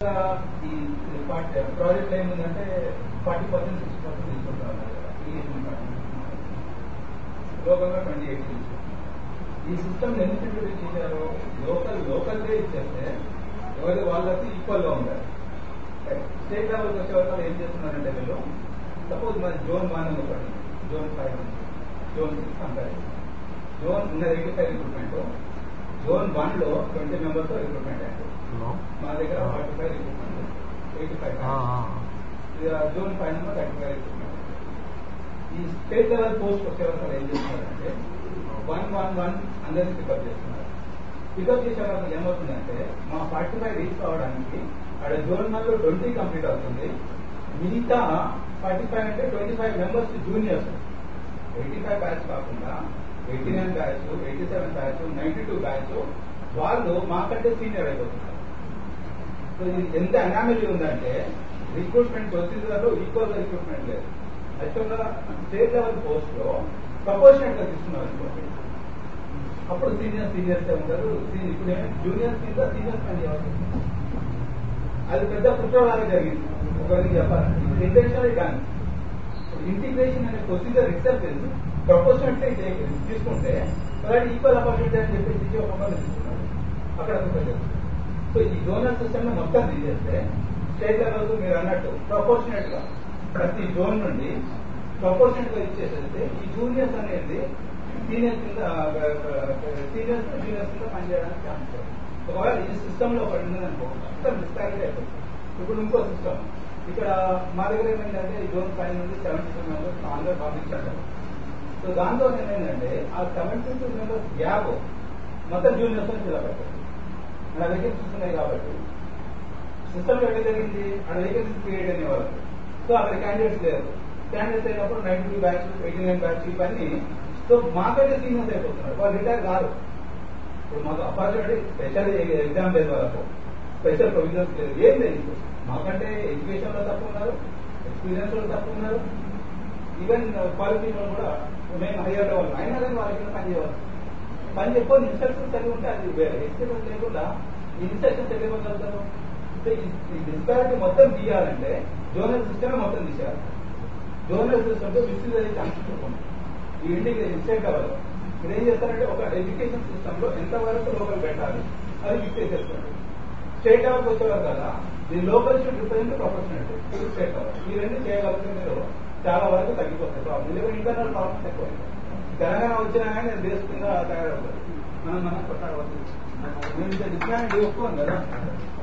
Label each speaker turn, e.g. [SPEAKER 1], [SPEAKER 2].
[SPEAKER 1] ఈ ప్రాజెక్ట్ ఏముందంటే forty percent sixty percent తీసుకుంటారు లోకల్గా ట్వంటీ ఎయిట్ ఈ సిస్టమ్ ఎందుకు ఇంట్రొడ్యూస్ చేశారు లోకల్ లోకల్గా ఇచ్చేస్తే ఎవరి వాళ్ళకి ఈక్వల్ గా ఉండాలి స్టేట్ లెవెల్కి వచ్చే వాళ్ళు ఏం చేస్తున్నారంటే వీళ్ళు సపోజ్ మన జోన్ వన్ ఉంది ఒకటి జోన్ ఫైవ్ ఉంది జోన్ సిక్స్ అంటారు జోన్ ఉన్న eighty five recruitment zone one లో ట్వంటీ మెంబర్స్ రిక్రూట్మెంట్ అయ్యారు మా దగ్గర forty five recruitment eighty five zone five number thirty five recruitment ఈ స్టేట్ లెవెల్ పోస్ట్ వచ్చే వరకు ఏం చేస్తున్నారంటే వన్ వన్ వన్ అందరినీ పికప్ చేస్తున్నారు పికప్ చేసే వరకు ఏమవుతుందంటే మా ఫార్టీ ఫైవ్ రీచ్ కావడానికి అక్కడ జోన్ వన్ లో ట్వంటీ కంప్లీట్ అవుతుంది మిగతా ఫార్టీ ఫైవ్ అంటే twenty five members juniors eighty five batch కాకుండా eighty nine batch eighty seven batch ninety two batch వాళ్ళు మాకంటే సీనియర్ అయిపోతున్నారు సో ఇది ఎంత అనామలీ ఉందంటే రిక్రూట్మెంట్ ప్రొసీజర్ లో ఈక్వల్ గా రిక్రూట్మెంట్ లేదు యాక్చువల్గా స్టేట్ లెవెల్ పోస్ట్ లో ప్రపోర్షనెట్ గా తీసుకున్నారు అనుకోండి అప్పుడు సీనియర్ సీనియర్స్ ఉంటారు ఇప్పుడు జూనియర్స్ కింద సీనియర్స్ పని చేయాల్సి వస్తుంది. అది పెద్ద కుట్రలాగా జరిగింది ఒకరికి చెప్పాలి ఇప్పుడు ఇంటెన్షనల్ కానీ ఇంటిగ్రేషన్ అనే ప్రొసీజర్ రిసెప్ట్ ప్రపోర్షనెట్ తీసుకుంటే అలాంటి ఈక్వల్ ఆపర్చునిటీ అని చెప్పేసి ఒక్కొక్కరు తీసుకున్నారు అక్కడ కుట్ర సో ఈ జోనల్ సిస్టమ్ మొత్తం తీసేస్తే స్టేట్ లెవెల్ మీరు అన్నట్టు ప్రపోర్షనెట్ గా ప్రతి జోన్ నుండి ప్రపోర్షనెట్ గా ఇచ్చేసేస్తే ఈ జూనియర్స్ అనేది సీనియర్స్ కింద సీనియర్స్ జూనియర్స్ కింద పనిచేయడానికి ఛాన్స్ ఉంది. ఒకవేళ ఈ సిస్టమ్ లో ఒకటి ఉందనుకో మొత్తం డిస్పారిటీ అయిపోతుంది ఇప్పుడు ఇంకో సిస్టమ్ ఇక్కడ మా దగ్గర ఏమైందంటే ఈ జోన్ ఫైవ్ నుండి సెవెంటీ టూ మెంబర్స్ ఆంధ్ర పంపించారు సో దాంతో ఏమైందంటే ఆ సెవెంటీ టూ మెంబర్స్ గ్యాప్ మొత్తం జూనియర్స్ అని పిలవట్లేదు మన వేకెన్సీస్ ఉన్నాయి కాబట్టి సిస్టమ్ ఎక్కడ జరిగింది ఆ వేకెన్సీ క్రియేట్ అయిన వాళ్ళకి సో అక్కడ క్యాండిడేట్స్ లేరు క్యాండిడేట్స్ అయినప్పుడు ninety two batch eighty nine batch ఇవన్నీ సో మాకైతే సీనియర్స్ అయిపోతున్నారు వాళ్ళు రిటైర్ కాదు ఇప్పుడు మాకు అపార్చునిటీ స్పెషల్ ఎగ్జామ్ లేదు వాళ్ళకు స్పెషల్ ప్రొవిజన్స్ లేదు ఏం లేదు మాకంటే ఎడ్యుకేషన్ లో తక్కువ ఉన్నారు ఎక్స్పీరియన్స్ లో తక్కువ ఉన్నారు ఈవెన్ క్వాలిఫికేషన్ కూడా మేము హైయర్ లెవెల్ అయినా కానీ వాళ్ళకి పని చేయాలి పని చెప్పు ఇన్స్ట్రక్షన్స్ చదివి ఉంటే అది వేరే ఎక్స్పీరియన్స్ లేకుండా ఇన్స్ట్రక్షన్స్ ఎక్కడ ఇవ్వగలుగుతారు సో ఈ డిస్పారిటీ మొత్తం తీయాలంటే జోనల్ సిస్టమ్ మొత్తం తీసేయాలి జోనల్ సిస్టమ్ విశ్లేషణ అనుకుంటుంది ఈ ఇంటిగ్రేషన్ స్టేట్ లెవెల్ మీరు ఏం చేస్తారంటే ఒక ఎడ్యుకేషన్ సిస్టమ్ లో ఎంత వరకు లోకల్ పెట్టాలి అది ఫిక్స్ చేసేస్తారు స్టేట్ లెవెల్కి వచ్చేవారు కదా ఈ local should represent professional state level ఈ రెండు చేయగలిగితే మీరు చాలా వరకు తగ్గిపోతాయి ప్రాబ్లం ఎందుకంటే ఇంటర్నల్ ప్రాబ్లమ్స్ ఎక్కువ తెలంగాణ వచ్చినా కానీ నేను దేశంగా తయారవుతుంది మనం మనం కొట్టాడవచ్చు నేను ఇంత డిస్ప్లాన్ ఒప్పుకోను కదా